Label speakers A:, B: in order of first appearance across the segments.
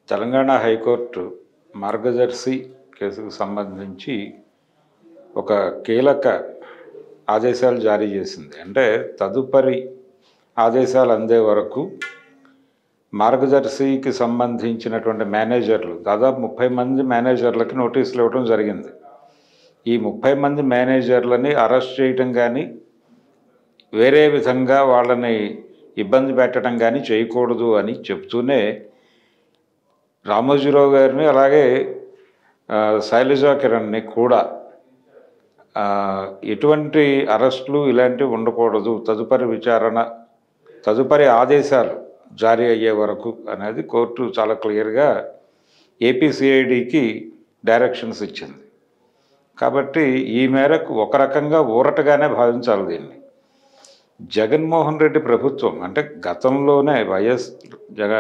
A: Telangana high court మార్గదర్శి కేసుకు సంబంధించి ఒక కీలక ఆదేశాలు జారీ చేసింది అంటే తదుపరి ఆదేశాలు అందే వరకు మార్గదర్శికి సంబంధించినటువంటి మేనేజర్లు దాదాపు ముప్పై మంది మేనేజర్లకి నోటీసులు ఇవ్వడం జరిగింది ఈ ముప్పై మంది మేనేజర్లని అరెస్ట్ చేయటం కానీ వేరే విధంగా వాళ్ళని ఇబ్బంది పెట్టడం కానీ చేయకూడదు అని చెప్తూనే రామోజీరావు గారిని అలాగే ఆ, శైలజా కిరణ్ని కూడా ఆ, ఎటువంటి అరెస్టులు ఇలాంటివి ఉండకూడదు తదుపరి విచారణ తదుపరి ఆదేశాలు జారీ అయ్యే వరకు అనేది కోర్టు చాలా క్లియర్గా ఏపీసీఐడికి డైరెక్షన్స్ ఇచ్చింది కాబట్టి ఈ మేరకు ఒక రకంగా ఊరటగానే భావించాలి దీన్ని జగన్మోహన్ రెడ్డి ప్రభుత్వం అంటే గతంలోనే వైఎస్ జగ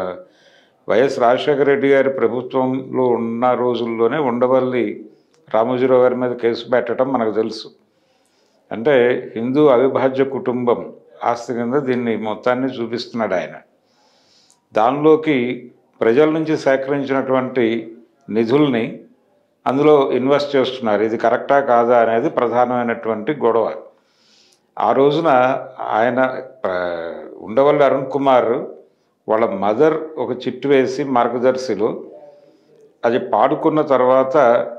A: వైఎస్ రాజశేఖర రెడ్డి గారి ప్రభుత్వంలో ఉన్న రోజుల్లోనే ఉండవల్లి రామోజీరావు గారి మీద కేసు పెట్టడం మనకు తెలుసు అంటే హిందూ అవిభాజ్య కుటుంబం ఆస్తి కింద దీన్ని మొత్తాన్ని చూపిస్తున్నాడు ఆయన దానిలోకి ప్రజల నుంచి సేకరించినటువంటి నిధుల్ని అందులో ఇన్వెస్ట్ చేస్తున్నారు ఇది కరెక్టా కాదా అనేది ప్రధానమైనటువంటి గొడవ ఆ రోజున ఆయన ఆ, ఉండవల్లి అరుణ్ కుమార్ వాళ్ళ మదర్ ఒక చిట్టు వేసి మార్గదర్శిలో అది పాడుకున్న తర్వాత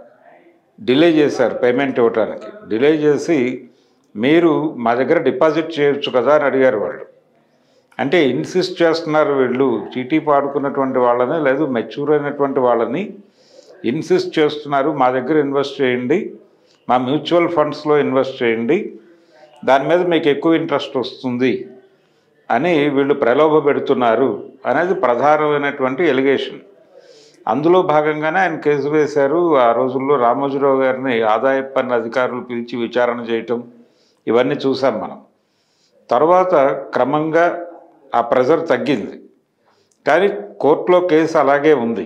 A: డిలే చేశారు పేమెంట్ ఇవ్వడానికి డిలే చేసి మీరు మా దగ్గర డిపాజిట్ చేయొచ్చు కదా అని అడిగారు వాళ్ళు అంటే ఇన్సిస్ట్ చేస్తున్నారు వీళ్ళు చీటీ పాడుకున్నటువంటి వాళ్ళని లేదు మెచ్యూర్ అయినటువంటి వాళ్ళని ఇన్సిస్ట్ చేస్తున్నారు మా దగ్గర ఇన్వెస్ట్ చేయండి మా మ్యూచువల్ ఫండ్స్లో ఇన్వెస్ట్ చేయండి దాని మీద మీకు ఎక్కువ ఇంట్రెస్ట్ వస్తుంది అని వీళ్ళు ప్రలోభ పెడుతున్నారు అనేది ప్రధానమైనటువంటి ఎలిగేషన్ అందులో భాగంగానే ఆయన కేసు వేశారు ఆ రోజుల్లో రామోజీరావు గారిని ఆదాయ పన్ను అధికారులు పిలిచి విచారణ చేయటం ఇవన్నీ చూసాం మనం తర్వాత క్రమంగా ఆ ప్రెజర్ తగ్గింది కానీ కోర్టులో కేసు అలాగే ఉంది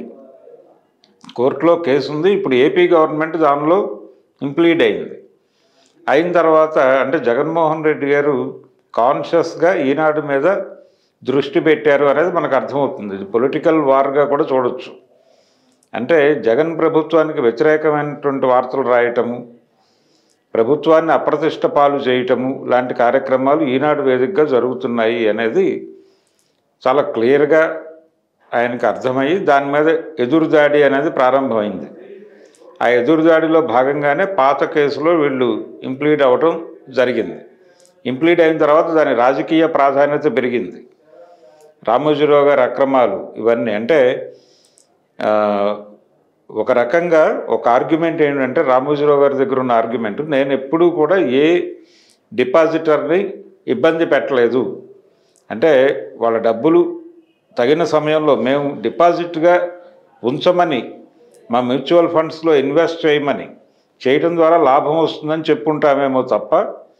A: కోర్టులో కేసు ఉంది ఇప్పుడు ఏపీ గవర్నమెంట్ దానిలో ఇంప్లీడ్ అయింది అయిన తర్వాత అంటే జగన్మోహన్ రెడ్డి గారు కాన్షియస్గా ఈనాడు మీద దృష్టి పెట్టారు అనేది మనకు అర్థమవుతుంది ఇది పొలిటికల్ వార్గా కూడా చూడొచ్చు అంటే జగన్ ప్రభుత్వానికి వ్యతిరేకమైనటువంటి వార్తలు రాయటము ప్రభుత్వాన్ని అప్రతిష్ట పాలు చేయటము లాంటి కార్యక్రమాలు ఈనాడు వేదికగా జరుగుతున్నాయి అనేది చాలా క్లియర్గా ఆయనకు అర్థమయ్యి దాని మీద ఎదురుదాడి అనేది ప్రారంభమైంది ఆ ఎదురుదాడిలో భాగంగానే పాత కేసులో వీళ్ళు ఇంప్లీడ్ అవ్వటం జరిగింది ఇంప్లీడ్ అయిన తర్వాత దాని రాజకీయ ప్రాధాన్యత పెరిగింది రామోజీరావు గారి అక్రమాలు ఇవన్నీ అంటే ఆ, ఒక రకంగా ఒక ఆర్గ్యుమెంట్ ఏంటంటే రామోజీరావు గారి దగ్గర ఉన్న ఆర్గ్యుమెంట్ నేను ఎప్పుడూ కూడా ఏ డిపాజిటర్ని ఇబ్బంది పెట్టలేదు అంటే వాళ్ళ డబ్బులు తగిన సమయంలో మేము డిపాజిట్గా ఉంచమని మా మ్యూచువల్ ఫండ్స్లో ఇన్వెస్ట్ చేయమని చేయడం ద్వారా లాభం వస్తుందని చెప్పుంటామేమో తప్ప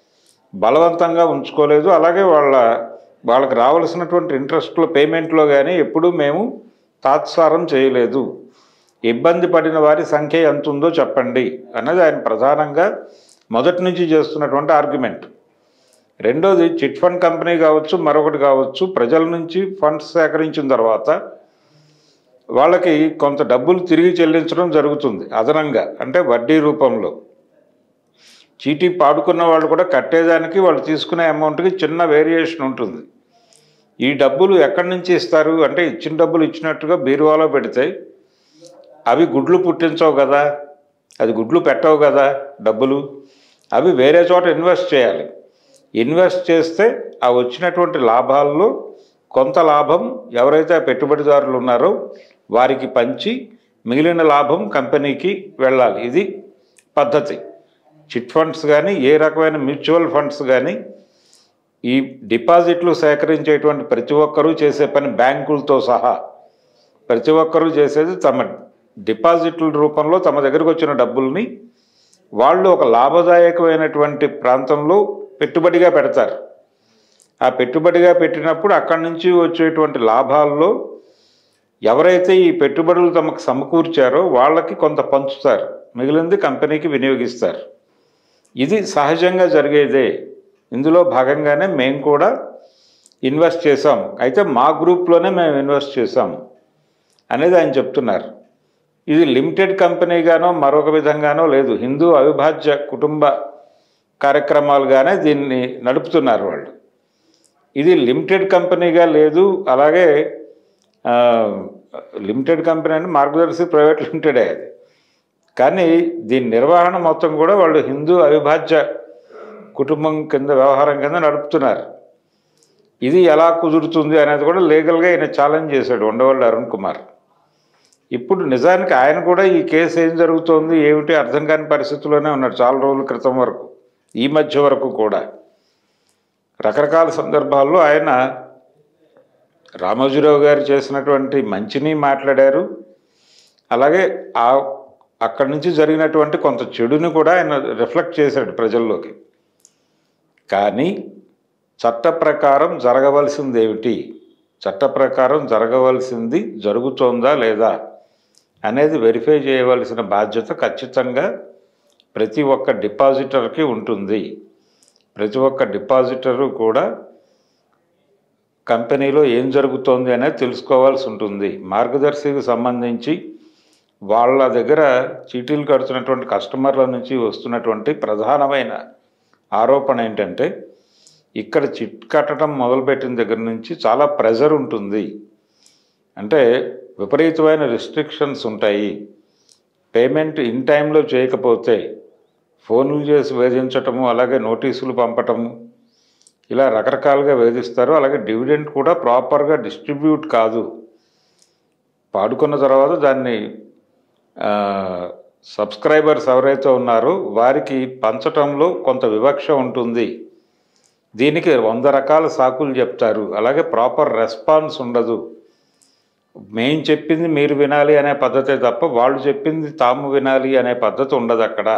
A: బలవంతంగా ఉంచుకోలేదు అలాగే వాళ్ళ వాళ్ళకి రావాల్సినటువంటి ఇంట్రెస్ట్లో పేమెంట్లో కానీ ఎప్పుడూ మేము తాత్సారం చేయలేదు ఇబ్బంది పడిన వారి సంఖ్య ఎంత ఉందో చెప్పండి అన్నది ఆయన ప్రధానంగా మొదటి నుంచి చేస్తున్నటువంటి ఆర్గ్యుమెంట్ రెండోది చిట్ ఫండ్ కంపెనీ కావచ్చు మరొకటి కావచ్చు ప్రజల నుంచి ఫండ్స్ సేకరించిన తర్వాత వాళ్ళకి కొంత డబ్బులు తిరిగి చెల్లించడం జరుగుతుంది అదనంగా అంటే వడ్డీ రూపంలో చీటీ పాడుకున్న వాళ్ళు కూడా కట్టేదానికి వాళ్ళు తీసుకునే అమౌంట్కి చిన్న వేరియేషన్ ఉంటుంది ఈ డబ్బులు ఎక్కడి నుంచి ఇస్తారు అంటే ఇచ్చిన డబ్బులు ఇచ్చినట్టుగా బీరువాలో పెడితే అవి గుడ్లు పుట్టించవు కదా అది గుడ్లు పెట్టవు కదా డబ్బులు అవి వేరే చోట ఇన్వెస్ట్ చేయాలి ఇన్వెస్ట్ చేస్తే ఆ వచ్చినటువంటి లాభాల్లో కొంత లాభం ఎవరైతే ఆ పెట్టుబడిదారులు ఉన్నారో వారికి పంచి మిగిలిన లాభం కంపెనీకి వెళ్ళాలి ఇది పద్ధతి చిట్ ఫండ్స్ కానీ ఏ రకమైన మ్యూచువల్ ఫండ్స్ కానీ ఈ డిపాజిట్లు సేకరించేటువంటి ప్రతి ఒక్కరూ చేసే పని బ్యాంకులతో సహా ప్రతి ఒక్కరూ చేసేది తమ డిపాజిట్ల రూపంలో తమ దగ్గరకు వచ్చిన డబ్బుల్ని వాళ్ళు ఒక లాభదాయకమైనటువంటి ప్రాంతంలో పెట్టుబడిగా పెడతారు ఆ పెట్టుబడిగా పెట్టినప్పుడు అక్కడి నుంచి వచ్చేటువంటి లాభాల్లో ఎవరైతే ఈ పెట్టుబడులు తమకు సమకూర్చారో వాళ్ళకి కొంత పంచుతారు మిగిలింది కంపెనీకి వినియోగిస్తారు ఇది సహజంగా జరిగేదే ఇందులో భాగంగానే మేము కూడా ఇన్వెస్ట్ చేసాం అయితే మా గ్రూప్లోనే మేము ఇన్వెస్ట్ చేసాం అనేది ఆయన చెప్తున్నారు ఇది లిమిటెడ్ కంపెనీగానో మరొక విధంగానో లేదు హిందూ అవిభాజ్య కుటుంబ కార్యక్రమాలుగానే దీన్ని నడుపుతున్నారు వాళ్ళు ఇది లిమిటెడ్ కంపెనీగా లేదు అలాగే ఆ, లిమిటెడ్ కంపెనీ అంటే మార్గదర్శి ప్రైవేట్ లిమిటెడే అది కానీ దీని నిర్వహణ మొత్తం కూడా వాళ్ళు హిందూ అవిభాజ్య కుటుంబం కింద వ్యవహారం కింద నడుపుతున్నారు ఇది ఎలా కుదురుతుంది అనేది కూడా లీగల్గా ఈయన ఛాలెంజ్ చేశాడు ఉండవల్లి అరుణ్ కుమార్ ఇప్పుడు నిజానికి ఆయన కూడా ఈ కేసు ఏం జరుగుతోంది ఏమిటి అర్థం కాని పరిస్థితుల్లోనే ఉన్నాడు చాలా రోజుల క్రితం వరకు ఈ మధ్య వరకు కూడా రకరకాల సందర్భాల్లో ఆయన రామోజీరావు గారు చేసినటువంటి మంచిని మాట్లాడారు అలాగే ఆ అక్కడి నుంచి జరిగినటువంటి కొంత చెడుని కూడా ఆయన రిఫ్లెక్ట్ చేశాడు ప్రజల్లోకి కానీ చట్ట ప్రకారం జరగవలసింది ఏమిటి చట్ట ప్రకారం జరగవలసింది జరుగుతోందా లేదా అనేది వెరిఫై చేయవలసిన బాధ్యత ఖచ్చితంగా ప్రతి ఒక్క డిపాజిటర్కి ఉంటుంది ప్రతి ఒక్క డిపాజిటరు కూడా కంపెనీలో ఏం జరుగుతోంది అనేది తెలుసుకోవాల్సి ఉంటుంది మార్గదర్శికి సంబంధించి వాళ్ళ దగ్గర చీటీలు కడుతున్నటువంటి కస్టమర్ల నుంచి వస్తున్నటువంటి ప్రధానమైన ఆరోపణ ఏంటంటే ఇక్కడ చిట్ కట్టడం మొదలుపెట్టిన దగ్గర నుంచి చాలా ప్రెజర్ ఉంటుంది అంటే విపరీతమైన రిస్ట్రిక్షన్స్ ఉంటాయి పేమెంట్ ఇన్ టైంలో చేయకపోతే ఫోన్లు చేసి వేధించటము అలాగే నోటీసులు పంపటము ఇలా రకరకాలుగా వేధిస్తారు అలాగే డివిడెంట్ కూడా ప్రాపర్గా డిస్ట్రిబ్యూట్ కాదు పాడుకున్న తర్వాత దాన్ని ఆ, సబ్స్క్రైబర్స్ ఎవరైతే ఉన్నారో వారికి పంచటంలో కొంత వివక్ష ఉంటుంది దీనికి వంద రకాల సాకులు చెప్తారు అలాగే ప్రాపర్ రెస్పాన్స్ ఉండదు మేం చెప్పింది మీరు వినాలి అనే పద్ధతే తప్ప వాళ్ళు చెప్పింది తాము వినాలి అనే పద్ధతి ఉండదు అక్కడ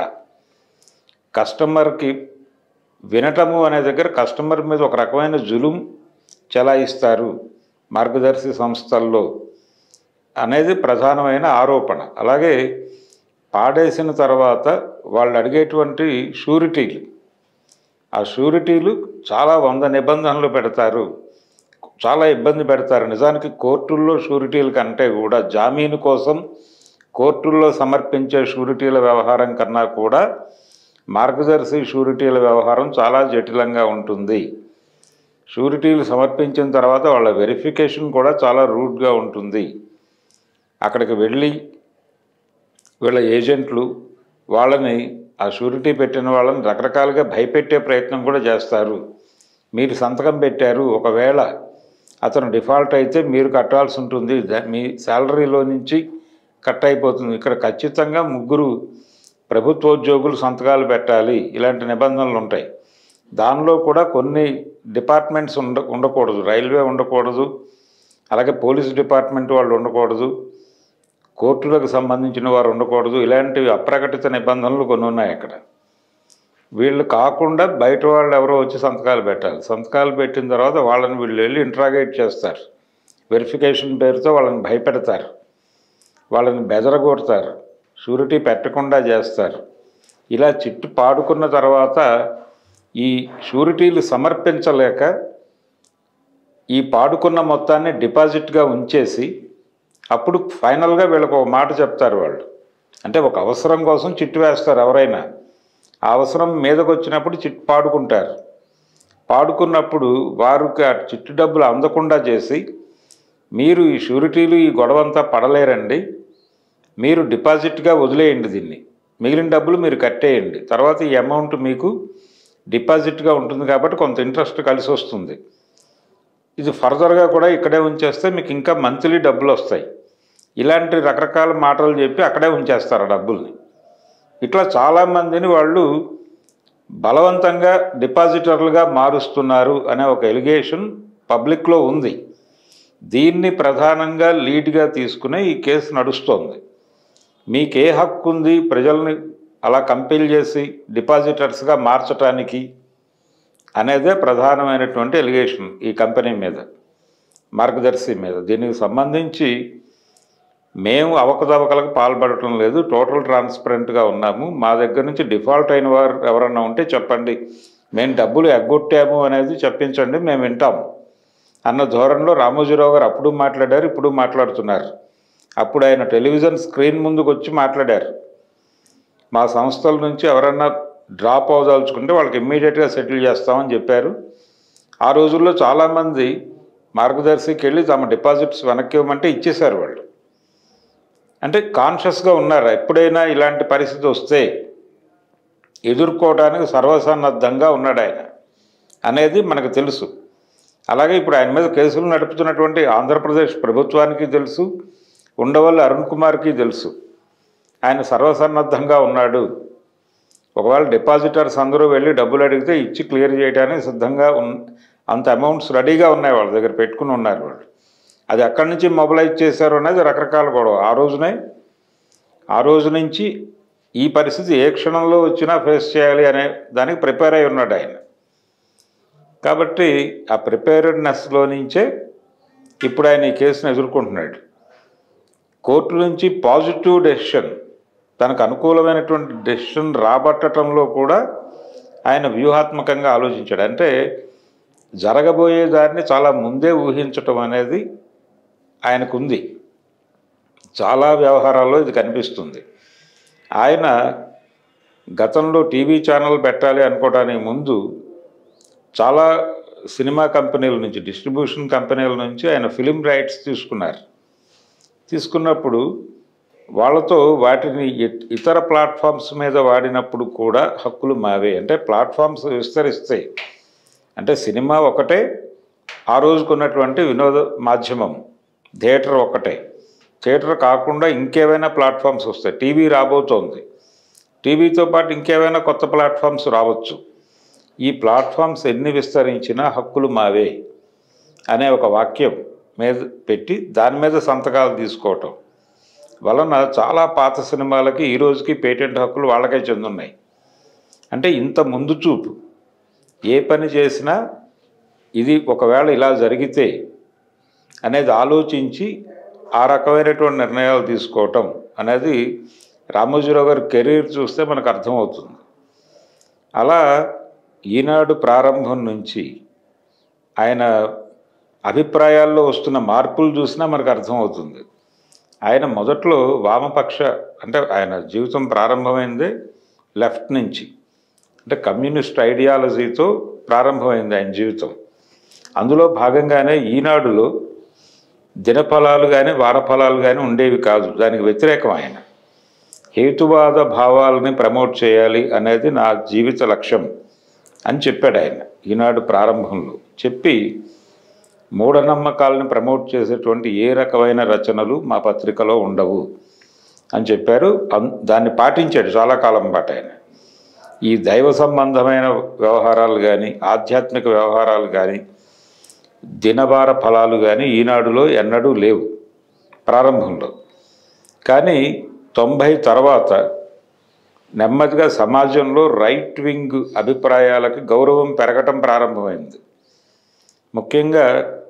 A: కస్టమర్కి వినటము అనే దగ్గర కస్టమర్ మీద ఒక రకమైన జులుం చెలాయిస్తారు మార్గదర్శి సంస్థల్లో అనేది ప్రధానమైన ఆరోపణ అలాగే పాడేసిన తర్వాత వాళ్ళు అడిగేటువంటి షూరిటీలు ఆ షూరిటీలు చాలా వంద నిబంధనలు పెడతారు చాలా ఇబ్బంది పెడతారు నిజానికి కోర్టుల్లో షూరిటీల కంటే కూడా జామీను కోసం కోర్టుల్లో సమర్పించే షూరిటీల వ్యవహారం కన్నా కూడా మార్గదర్శి షూరిటీల వ్యవహారం చాలా జటిలంగా ఉంటుంది షూరిటీలు సమర్పించిన తర్వాత వాళ్ళ వెరిఫికేషన్ కూడా చాలా రూడ్గా ఉంటుంది అక్కడికి వెళ్ళి వీళ్ళ ఏజెంట్లు వాళ్ళని ఆ షూరిటీ పెట్టిన వాళ్ళని రకరకాలుగా భయపెట్టే ప్రయత్నం కూడా చేస్తారు మీరు సంతకం పెట్టారు ఒకవేళ అతను డిఫాల్ట్ అయితే మీరు కట్టాల్సి ఉంటుంది దా- మీ శాలరీలో నుంచి కట్ అయిపోతుంది ఇక్కడ ఖచ్చితంగా ముగ్గురు ప్రభుత్వోద్యోగులు సంతకాలు పెట్టాలి ఇలాంటి నిబంధనలు ఉంటాయి దానిలో కూడా కొన్ని డిపార్ట్మెంట్స్ ఉండ ఉండకూడదు రైల్వే ఉండకూడదు అలాగే పోలీస్ డిపార్ట్మెంట్ వాళ్ళు ఉండకూడదు కోర్టులకు సంబంధించిన వారు ఉండకూడదు ఇలాంటివి అప్రకటిత నిబంధనలు కొన్ని ఉన్నాయి అక్కడ వీళ్ళు కాకుండా బయట వాళ్ళు ఎవరో వచ్చి సంతకాలు పెట్టాలి సంతకాలు పెట్టిన తర్వాత వాళ్ళని వీళ్ళు వెళ్ళి ఇంట్రాగేట్ చేస్తారు వెరిఫికేషన్ పేరుతో వాళ్ళని భయపెడతారు వాళ్ళని బెదరగొడతారు షూరిటీ పెట్టకుండా చేస్తారు ఇలా చిట్టు పాడుకున్న తర్వాత ఈ షూరిటీలు సమర్పించలేక ఈ పాడుకున్న మొత్తాన్ని డిపాజిట్గా ఉంచేసి అప్పుడు ఫైనల్గా వీళ్ళకి ఒక మాట చెప్తారు వాళ్ళు అంటే ఒక అవసరం కోసం చిట్టు వేస్తారు ఎవరైనా ఆ అవసరం మీదకి వచ్చినప్పుడు చిట్టు పాడుకుంటారు పాడుకున్నప్పుడు వారికి ఆ చిట్టు డబ్బులు అందకుండా చేసి మీరు ఈ షూరిటీలు ఈ గొడవంతా పడలేరండి మీరు డిపాజిట్గా వదిలేయండి దీన్ని మిగిలిన డబ్బులు మీరు కట్టేయండి తర్వాత ఈ అమౌంట్ మీకు డిపాజిట్గా ఉంటుంది కాబట్టి కొంత ఇంట్రెస్ట్ కలిసి వస్తుంది ఇది ఫర్దర్గా కూడా ఇక్కడే ఉంచేస్తే మీకు ఇంకా మంత్లీ డబ్బులు వస్తాయి ఇలాంటి రకరకాల మాటలు చెప్పి అక్కడే ఉంచేస్తారు ఆ డబ్బుల్ని ఇట్లా చాలామందిని వాళ్ళు బలవంతంగా డిపాజిటర్లుగా మారుస్తున్నారు అనే ఒక ఎలిగేషన్ పబ్లిక్లో ఉంది దీన్ని ప్రధానంగా లీడ్గా తీసుకునే ఈ కేసు నడుస్తోంది మీకే హక్కు ఉంది ప్రజల్ని అలా కంపెల్ చేసి డిపాజిటర్స్గా మార్చటానికి అనేదే ప్రధానమైనటువంటి ఎలిగేషన్ ఈ కంపెనీ మీద మార్గదర్శి మీద దీనికి సంబంధించి మేము అవకతవకలకు పాల్పడటం లేదు టోటల్ ట్రాన్స్పరెంట్గా ఉన్నాము మా దగ్గర నుంచి డిఫాల్ట్ అయిన వారు ఎవరన్నా ఉంటే చెప్పండి మేము డబ్బులు ఎగ్గొట్టాము అనేది చెప్పించండి మేము వింటాము అన్న ధోరణిలో రామోజీరావు గారు అప్పుడు మాట్లాడారు ఇప్పుడు మాట్లాడుతున్నారు అప్పుడు ఆయన టెలివిజన్ స్క్రీన్ ముందుకు వచ్చి మాట్లాడారు మా సంస్థల నుంచి ఎవరన్నా డ్రాప్ అవదలుచుకుంటే వాళ్ళకి ఇమ్మీడియట్గా సెటిల్ చేస్తామని చెప్పారు ఆ రోజుల్లో చాలామంది మార్గదర్శికి వెళ్ళి తమ డిపాజిట్స్ వెనక్కి ఇవ్వమంటే ఇచ్చేశారు వాళ్ళు అంటే కాన్షియస్గా ఉన్నారు ఎప్పుడైనా ఇలాంటి పరిస్థితి వస్తే ఎదుర్కోవడానికి సర్వసన్నద్ధంగా ఉన్నాడు ఆయన అనేది మనకు తెలుసు అలాగే ఇప్పుడు ఆయన మీద కేసులు నడుపుతున్నటువంటి ఆంధ్రప్రదేశ్ ప్రభుత్వానికి తెలుసు ఉండవల్లి అరుణ్ కుమార్కి తెలుసు ఆయన సర్వసన్నద్ధంగా ఉన్నాడు ఒకవేళ డిపాజిటర్స్ అందరూ వెళ్ళి డబ్బులు అడిగితే ఇచ్చి క్లియర్ చేయడానికి సిద్ధంగా ఉన్ అంత అమౌంట్స్ రెడీగా ఉన్నాయి వాళ్ళ దగ్గర పెట్టుకుని ఉన్నారు వాళ్ళు అది ఎక్కడి నుంచి మొబిలైజ్ చేశారు అనేది రకరకాల గొడవ ఆ రోజునే ఆ రోజు నుంచి ఈ పరిస్థితి ఏ క్షణంలో వచ్చినా ఫేస్ చేయాలి అనే దానికి ప్రిపేర్ అయి ఉన్నాడు ఆయన కాబట్టి ఆ ప్రిపేర్డ్నెస్లో నుంచే ఇప్పుడు ఆయన ఈ కేసును ఎదుర్కొంటున్నాడు కోర్టు నుంచి పాజిటివ్ డెసిషన్ తనకు అనుకూలమైనటువంటి డెసిషన్ రాబట్టడంలో కూడా ఆయన వ్యూహాత్మకంగా ఆలోచించాడు అంటే జరగబోయే దాన్ని చాలా ముందే ఊహించటం అనేది ఆయనకుంది చాలా వ్యవహారాల్లో ఇది కనిపిస్తుంది ఆయన గతంలో టీవీ ఛానల్ పెట్టాలి అనుకోవడానికి ముందు చాలా సినిమా కంపెనీల నుంచి డిస్ట్రిబ్యూషన్ కంపెనీల నుంచి ఆయన ఫిలిం రైట్స్ తీసుకున్నారు తీసుకున్నప్పుడు వాళ్ళతో వాటిని ఇ- ఇతర ప్లాట్ఫామ్స్ మీద వాడినప్పుడు కూడా హక్కులు మావే అంటే ప్లాట్ఫామ్స్ విస్తరిస్తాయి అంటే సినిమా ఒకటే ఆ రోజుకున్నటువంటి వినోద మాధ్యమం థియేటర్ ఒకటే థియేటర్ కాకుండా ఇంకేమైనా ప్లాట్ఫామ్స్ వస్తాయి టీవీ రాబోతోంది టీవీతో పాటు ఇంకేమైనా కొత్త ప్లాట్ఫామ్స్ రావచ్చు ఈ ప్లాట్ఫామ్స్ ఎన్ని విస్తరించినా హక్కులు మావే అనే ఒక వాక్యం మీద పెట్టి దాని మీద సంతకాలు తీసుకోవటం వలన చాలా పాత సినిమాలకి ఈ రోజుకి పేటెంట్ హక్కులు వాళ్ళకే చెందున్నాయి అంటే ఇంత ముందు చూపు ఏ పని చేసినా ఇది ఒకవేళ ఇలా జరిగితే అనేది ఆలోచించి ఆ రకమైనటువంటి నిర్ణయాలు తీసుకోవటం అనేది రామోజీరావు గారి కెరీర్ చూస్తే మనకు అర్థమవుతుంది అలా ఈనాడు ప్రారంభం నుంచి ఆయన అభిప్రాయాల్లో వస్తున్న మార్పులు చూసినా మనకు అర్థమవుతుంది ఆయన మొదట్లో వామపక్ష అంటే ఆయన జీవితం ప్రారంభమైందే లెఫ్ట్ నుంచి అంటే కమ్యూనిస్ట్ ఐడియాలజీతో ప్రారంభమైంది ఆయన జీవితం అందులో భాగంగానే ఈనాడులో దినఫలాలు కానీ వారఫలాలు కానీ ఉండేవి కాదు దానికి వ్యతిరేకం ఆయన హేతువాద భావాలని ప్రమోట్ చేయాలి అనేది నా జీవిత లక్ష్యం అని చెప్పాడు ఆయన ఈనాడు ప్రారంభంలో చెప్పి మూఢనమ్మకాలను ప్రమోట్ చేసేటువంటి ఏ రకమైన రచనలు మా పత్రికలో ఉండవు అని చెప్పారు అన్- దాన్ని పాటించాడు చాలా కాలం పాటు ఆయన ఈ దైవ సంబంధమైన వ్యవహారాలు కానీ ఆధ్యాత్మిక వ్యవహారాలు కానీ దినవార ఫలాలు కానీ ఈనాడులో ఎన్నడూ లేవు ప్రారంభంలో కానీ తొంభై తర్వాత నెమ్మదిగా సమాజంలో రైట్ వింగ్ అభిప్రాయాలకు గౌరవం పెరగటం ప్రారంభమైంది ముఖ్యంగా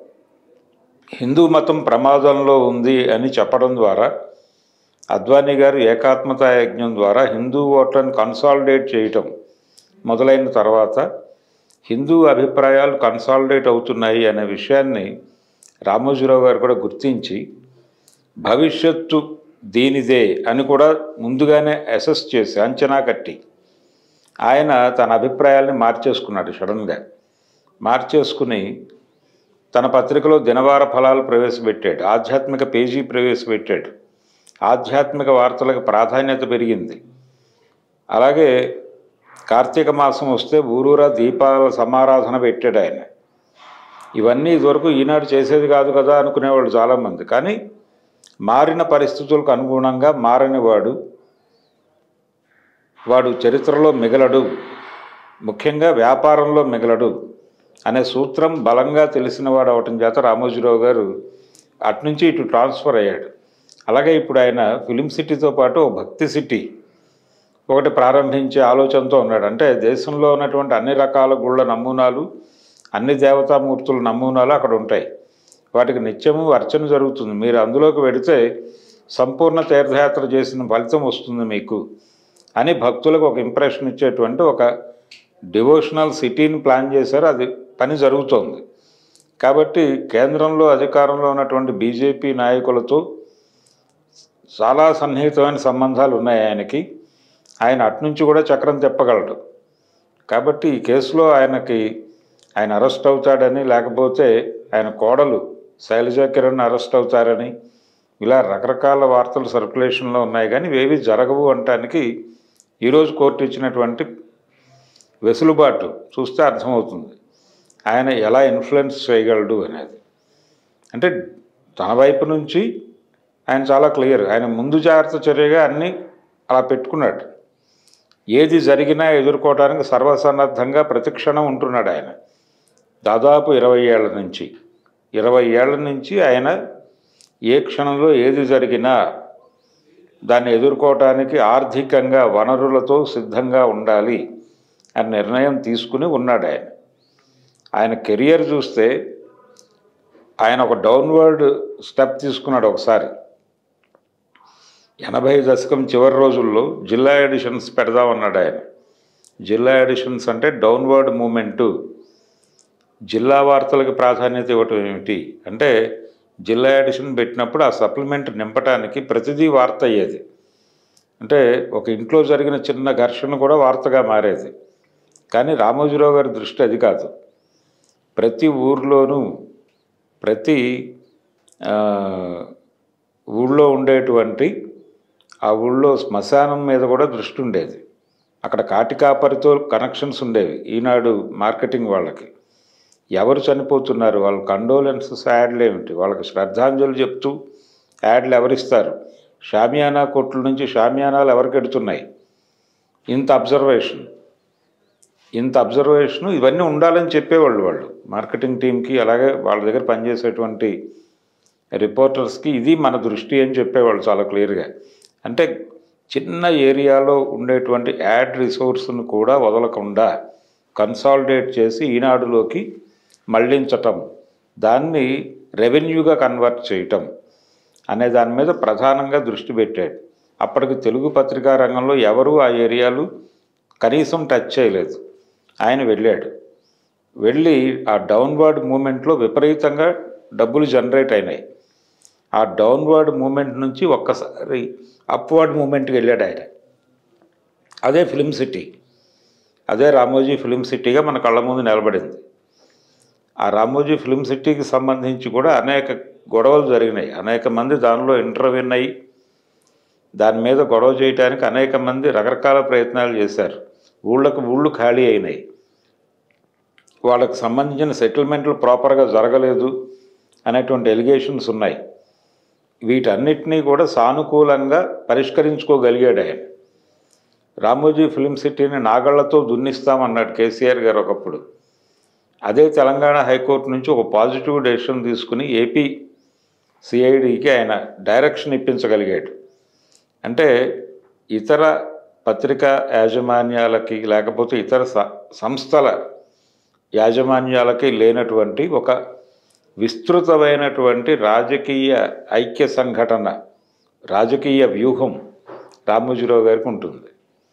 A: హిందూ మతం ప్రమాదంలో ఉంది అని చెప్పడం ద్వారా అద్వానీ గారు ఏకాత్మతా యజ్ఞం ద్వారా హిందూ ఓట్లను కన్సాలిడేట్ చేయటం మొదలైన తర్వాత హిందూ అభిప్రాయాలు కన్సాలిడేట్ అవుతున్నాయి అనే విషయాన్ని రామోజీరావు గారు కూడా గుర్తించి భవిష్యత్తు దీనిదే అని కూడా ముందుగానే అసెస్ చేసి అంచనా కట్టి ఆయన తన అభిప్రాయాల్ని మార్చేసుకున్నాడు సడన్గా మార్చేసుకుని తన పత్రికలో దినవార ఫలాలు ప్రవేశపెట్టాడు ఆధ్యాత్మిక పేజీ ప్రవేశపెట్టాడు ఆధ్యాత్మిక వార్తలకు ప్రాధాన్యత పెరిగింది అలాగే కార్తీక మాసం వస్తే ఊరూరా దీపాల సమారాధన పెట్టాడు ఆయన ఇవన్నీ ఇదివరకు ఈనాడు చేసేది కాదు కదా అనుకునేవాళ్ళు చాలామంది కానీ మారిన పరిస్థితులకు అనుగుణంగా మారని వాడు వాడు చరిత్రలో మిగలడు ముఖ్యంగా వ్యాపారంలో మిగలడు అనే సూత్రం బలంగా తెలిసినవాడు అవటం చేత రామోజీరావు గారు అటునుంచి ఇటు ట్రాన్స్ఫర్ అయ్యాడు అలాగే ఇప్పుడు ఆయన ఫిలిం సిటీతో పాటు ఓ భక్తి సిటీ ఒకటి ప్రారంభించే ఆలోచనతో ఉన్నాడు అంటే దేశంలో ఉన్నటువంటి అన్ని రకాల గుళ్ళ నమూనాలు అన్ని దేవతామూర్తుల నమూనాలు అక్కడ ఉంటాయి వాటికి నిత్యము అర్చన జరుగుతుంది మీరు అందులోకి వెడితే సంపూర్ణ తీర్థయాత్ర చేసిన ఫలితం వస్తుంది మీకు అని భక్తులకు ఒక ఇంప్రెషన్ ఇచ్చేటువంటి ఒక డివోషనల్ సిటీని ప్లాన్ చేశారు అది పని జరుగుతోంది కాబట్టి కేంద్రంలో అధికారంలో ఉన్నటువంటి బీజేపీ నాయకులతో చాలా సన్నిహితమైన సంబంధాలు ఉన్నాయి ఆయనకి ఆయన అట్నుంచి కూడా చక్రం తిప్పగలడు కాబట్టి ఈ కేసులో ఆయనకి ఆయన అరెస్ట్ అవుతాడని లేకపోతే ఆయన కోడలు శైలజా కిరణ్ అరెస్ట్ అవుతారని ఇలా రకరకాల వార్తలు సర్క్యులేషన్లో ఉన్నాయి కానీ ఇవేవి జరగవు అనటానికి ఈరోజు కోర్టు ఇచ్చినటువంటి వెసులుబాటు చూస్తే అర్థమవుతుంది ఆయన ఎలా ఇన్ఫ్లుయెన్స్ చేయగలడు అనేది అంటే తన వైపు నుంచి ఆయన చాలా క్లియర్ ఆయన ముందు జాగ్రత్త చర్యగా అన్నీ అలా పెట్టుకున్నాడు ఏది జరిగినా ఎదుర్కోవడానికి సర్వసన్నద్ధంగా ప్రతిక్షణం ఉంటున్నాడు ఆయన దాదాపు ఇరవై ఏళ్ల నుంచి ఇరవై ఏళ్ల నుంచి ఆయన ఏ క్షణంలో ఏది జరిగినా దాన్ని ఎదుర్కోవటానికి ఆర్థికంగా వనరులతో సిద్ధంగా ఉండాలి అని నిర్ణయం తీసుకుని ఉన్నాడు ఆయన ఆయన కెరియర్ చూస్తే ఆయన ఒక డౌన్వర్డ్ స్టెప్ తీసుకున్నాడు ఒకసారి ఎనభై దశకం చివరి రోజుల్లో జిల్లా ఎడిషన్స్ పెడదామన్నాడు ఆయన జిల్లా ఎడిషన్స్ అంటే డౌన్వర్డ్ మూమెంటు జిల్లా వార్తలకు ప్రాధాన్యత ఇవ్వటం ఏమిటి అంటే జిల్లా ఎడిషన్ పెట్టినప్పుడు ఆ సప్లిమెంట్ నింపటానికి ప్రతిదీ వార్త అయ్యేది అంటే ఒక ఇంట్లో జరిగిన చిన్న ఘర్షణ కూడా వార్తగా మారేది కానీ రామోజీరావు గారి దృష్టి అది కాదు ప్రతి ఊర్లోనూ ప్రతి ఆ, ఊళ్ళో ఉండేటువంటి ఆ ఊళ్ళో శ్మశానం మీద కూడా దృష్టి ఉండేది అక్కడ కాటికాపరితో కనెక్షన్స్ ఉండేవి ఈనాడు మార్కెటింగ్ వాళ్ళకి ఎవరు చనిపోతున్నారు వాళ్ళ కండోలెన్సెస్ యాడ్లు ఏమిటి వాళ్ళకి శ్రద్ధాంజలి చెప్తూ యాడ్లు ఎవరిస్తారు షామియానా కొట్ల నుంచి షామియానాలు ఎవరికి ఎడుతున్నాయి ఇంత అబ్జర్వేషన్ ఇంత అబ్జర్వేషన్ ఇవన్నీ ఉండాలని చెప్పేవాళ్ళు వాళ్ళు మార్కెటింగ్ టీంకి అలాగే వాళ్ళ దగ్గర పనిచేసేటువంటి రిపోర్టర్స్కి ఇది మన దృష్టి అని చెప్పేవాళ్ళు చాలా క్లియర్గా అంటే చిన్న ఏరియాలో ఉండేటువంటి యాడ్ రిసోర్స్ను కూడా వదలకుండా కన్సాలిడేట్ చేసి ఈనాడులోకి మళ్ళించటం దాన్ని రెవెన్యూగా కన్వర్ట్ చేయటం అనే దాని మీద ప్రధానంగా దృష్టి పెట్టాడు అప్పటికి తెలుగు పత్రికా రంగంలో ఎవరూ ఆ ఏరియాలు కనీసం టచ్ చేయలేదు ఆయన వెళ్ళాడు వెళ్ళి ఆ డౌన్వర్డ్ మూమెంట్లో విపరీతంగా డబ్బులు జనరేట్ అయినాయి ఆ డౌన్వర్డ్ మూమెంట్ నుంచి ఒక్కసారి అప్వర్డ్ మూమెంట్కి వెళ్ళాడు ఆయన అదే ఫిలిం సిటీ అదే రామోజీ ఫిలిం సిటీగా మన కళ్ళ ముందు నిలబడింది ఆ రామోజీ ఫిలిం సిటీకి సంబంధించి కూడా అనేక గొడవలు జరిగినాయి అనేక మంది దానిలో ఇంటర్వ్యూన్ అయ్యి దాని మీద గొడవ చేయడానికి అనేక మంది రకరకాల ప్రయత్నాలు చేశారు ఊళ్ళకు ఊళ్ళు ఖాళీ అయినాయి వాళ్ళకి సంబంధించిన సెటిల్మెంట్లు ప్రాపర్గా జరగలేదు అనేటువంటి ఎలిగేషన్స్ ఉన్నాయి వీటన్నిటినీ కూడా సానుకూలంగా పరిష్కరించుకోగలిగాడు ఆయన రామోజీ ఫిలిం సిటీని నాగళ్లతో దున్నిస్తామన్నాడు కేసీఆర్ గారు ఒకప్పుడు అదే తెలంగాణ హైకోర్టు నుంచి ఒక పాజిటివ్ డెసిషన్ తీసుకుని ఏపీ సిఐడికి ఆయన డైరెక్షన్ ఇప్పించగలిగాడు అంటే ఇతర పత్రికా యాజమాన్యాలకి లేకపోతే ఇతర స- సంస్థల యాజమాన్యాలకి లేనటువంటి ఒక విస్తృతమైనటువంటి రాజకీయ ఐక్య సంఘటన రాజకీయ వ్యూహం రామోజీరావు గారికి ఉంటుంది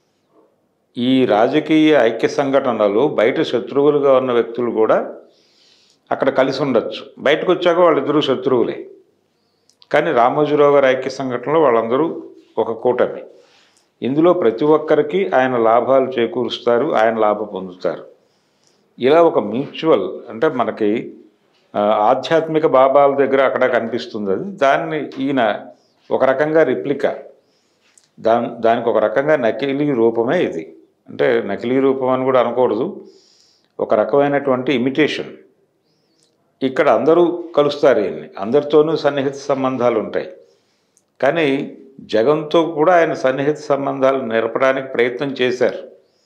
A: ఈ రాజకీయ ఐక్య సంఘటనలు బయట శత్రువులుగా ఉన్న వ్యక్తులు కూడా అక్కడ కలిసి ఉండొచ్చు బయటకు వచ్చాక వాళ్ళిద్దరూ శత్రువులే కానీ రామోజీరావు గారి ఐక్య సంఘటనలో వాళ్ళందరూ ఒక కూటమి ఇందులో ప్రతి ఒక్కరికి ఆయన లాభాలు చేకూరుస్తారు ఆయన లాభం పొందుతారు ఇలా ఒక మ్యూచువల్ అంటే మనకి ఆ, ఆధ్యాత్మిక బాబాల దగ్గర అక్కడ కనిపిస్తుంది అది దాన్ని ఈయన ఒక రకంగా రిప్లికా దాని దానికి ఒక రకంగా నకిలీ రూపమే ఇది అంటే నకిలీ రూపం అని కూడా అనకూడదు ఒక రకమైనటువంటి ఇమిటేషన్ ఇక్కడ అందరూ కలుస్తారు ఈయన్ని అందరితోనూ సన్నిహిత సంబంధాలు ఉంటాయి కానీ జగన్తో కూడా ఆయన సన్నిహిత సంబంధాలు నేర్పడానికి ప్రయత్నం చేశారు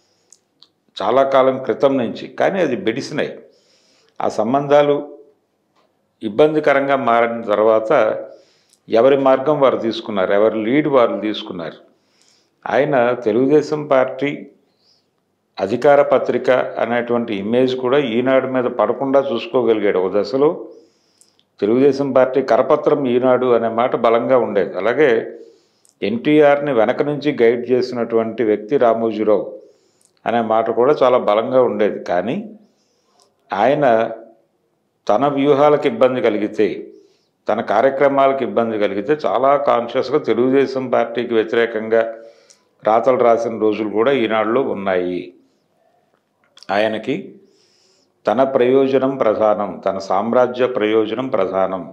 A: చాలా కాలం క్రితం నుంచి కానీ అది బెడిసినాయి ఆ సంబంధాలు ఇబ్బందికరంగా మారిన తర్వాత ఎవరి మార్గం వారు తీసుకున్నారు ఎవరి లీడ్ వారు తీసుకున్నారు ఆయన తెలుగుదేశం పార్టీ అధికార పత్రిక అనేటువంటి ఇమేజ్ కూడా ఈనాడు మీద పడకుండా చూసుకోగలిగాడు ఒక దశలో తెలుగుదేశం పార్టీ కరపత్రం ఈనాడు అనే మాట బలంగా ఉండేది అలాగే ఎన్టీఆర్ని వెనక నుంచి గైడ్ చేసినటువంటి వ్యక్తి రామోజీరావు అనే మాట కూడా చాలా బలంగా ఉండేది కానీ ఆయన తన వ్యూహాలకు ఇబ్బంది కలిగితే తన కార్యక్రమాలకు ఇబ్బంది కలిగితే చాలా కాన్షియస్గా తెలుగుదేశం పార్టీకి వ్యతిరేకంగా రాతలు రాసిన రోజులు కూడా ఈనాడులో ఉన్నాయి ఆయనకి తన ప్రయోజనం ప్రధానం తన సామ్రాజ్య ప్రయోజనం ప్రధానం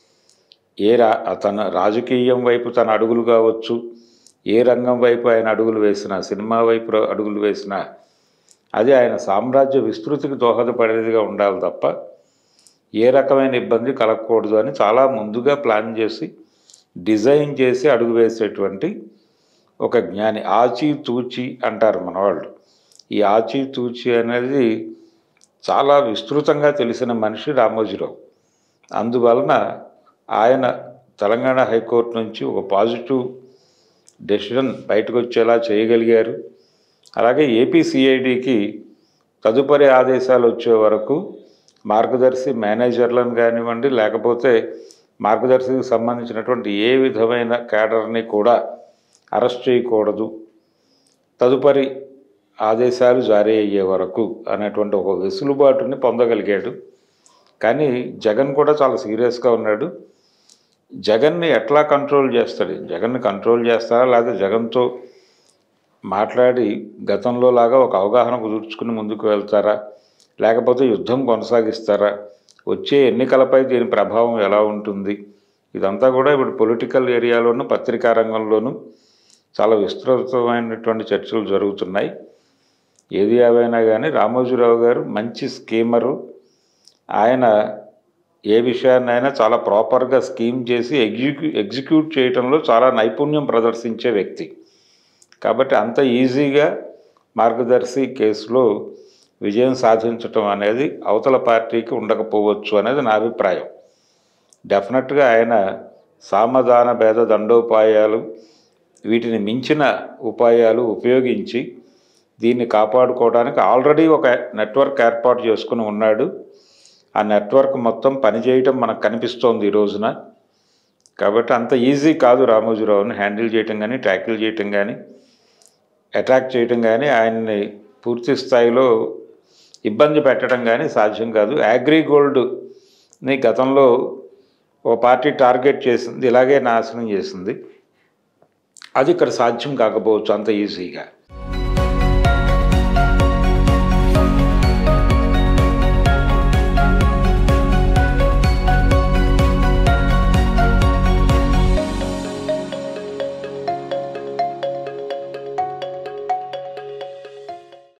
A: ఏ రా తన రాజకీయం వైపు తన అడుగులు కావచ్చు ఏ రంగం వైపు ఆయన అడుగులు వేసినా సినిమా వైపు అడుగులు వేసినా అది ఆయన సామ్రాజ్య విస్తృతికి దోహదపడేదిగా ఉండాలి తప్ప ఏ రకమైన ఇబ్బంది కలగకూడదు అని చాలా ముందుగా ప్లాన్ చేసి డిజైన్ చేసి అడుగు వేసేటువంటి ఒక జ్ఞాని ఆచి తూచి అంటారు మనవాళ్ళు ఈ ఆచి తూచి అనేది చాలా విస్తృతంగా తెలిసిన మనిషి రామోజీరావు అందువలన ఆయన తెలంగాణ హైకోర్టు నుంచి ఒక పాజిటివ్ డెసిషన్ బయటకు వచ్చేలా చేయగలిగారు అలాగే ఏపీ సిఐడికి తదుపరి ఆదేశాలు వచ్చే వరకు మార్గదర్శి మేనేజర్లను కానివ్వండి లేకపోతే మార్గదర్శికి సంబంధించినటువంటి ఏ విధమైన క్యాడర్ని కూడా అరెస్ట్ చేయకూడదు తదుపరి ఆదేశాలు జారీ అయ్యే వరకు అనేటువంటి ఒక వెసులుబాటుని పొందగలిగాడు కానీ జగన్ కూడా చాలా సీరియస్గా ఉన్నాడు జగన్ని ఎట్లా కంట్రోల్ చేస్తాడు జగన్ని కంట్రోల్ చేస్తారా లేకపోతే జగన్తో మాట్లాడి గతంలో లాగా ఒక అవగాహన కుదుర్చుకుని ముందుకు వెళ్తారా లేకపోతే యుద్ధం కొనసాగిస్తారా వచ్చే ఎన్నికలపై దీని ప్రభావం ఎలా ఉంటుంది ఇదంతా కూడా ఇప్పుడు పొలిటికల్ ఏరియాలోను పత్రికా రంగంలోనూ చాలా విస్తృతమైనటువంటి చర్చలు జరుగుతున్నాయి ఏది ఏవైనా కానీ రామోజీరావు గారు మంచి స్కీమరు ఆయన ఏ విషయాన్నైనా చాలా ప్రాపర్గా స్కీమ్ చేసి ఎగ్జిక్యూ ఎగ్జిక్యూట్ చేయడంలో చాలా నైపుణ్యం ప్రదర్శించే వ్యక్తి కాబట్టి అంత ఈజీగా మార్గదర్శి కేసులో విజయం సాధించటం అనేది అవతల పార్టీకి ఉండకపోవచ్చు అనేది నా అభిప్రాయం డెఫినెట్గా ఆయన సామధాన భేద దండోపాయాలు వీటిని మించిన ఉపాయాలు ఉపయోగించి దీన్ని కాపాడుకోవడానికి ఆల్రెడీ ఒక నెట్వర్క్ ఏర్పాటు చేసుకుని ఉన్నాడు ఆ నెట్వర్క్ మొత్తం పనిచేయటం మనకు కనిపిస్తోంది ఈ రోజున కాబట్టి అంత ఈజీ కాదు రామోజీరావుని హ్యాండిల్ చేయటం కానీ ట్యాకిల్ చేయటం కానీ అటాక్ చేయటం కానీ ఆయన్ని పూర్తి స్థాయిలో ఇబ్బంది పెట్టడం కానీ సాధ్యం కాదు అగ్రిగోల్డ్ని గతంలో ఓ పార్టీ టార్గెట్ చేసింది ఇలాగే నాశనం చేసింది అది ఇక్కడ సాధ్యం కాకపోవచ్చు అంత ఈజీగా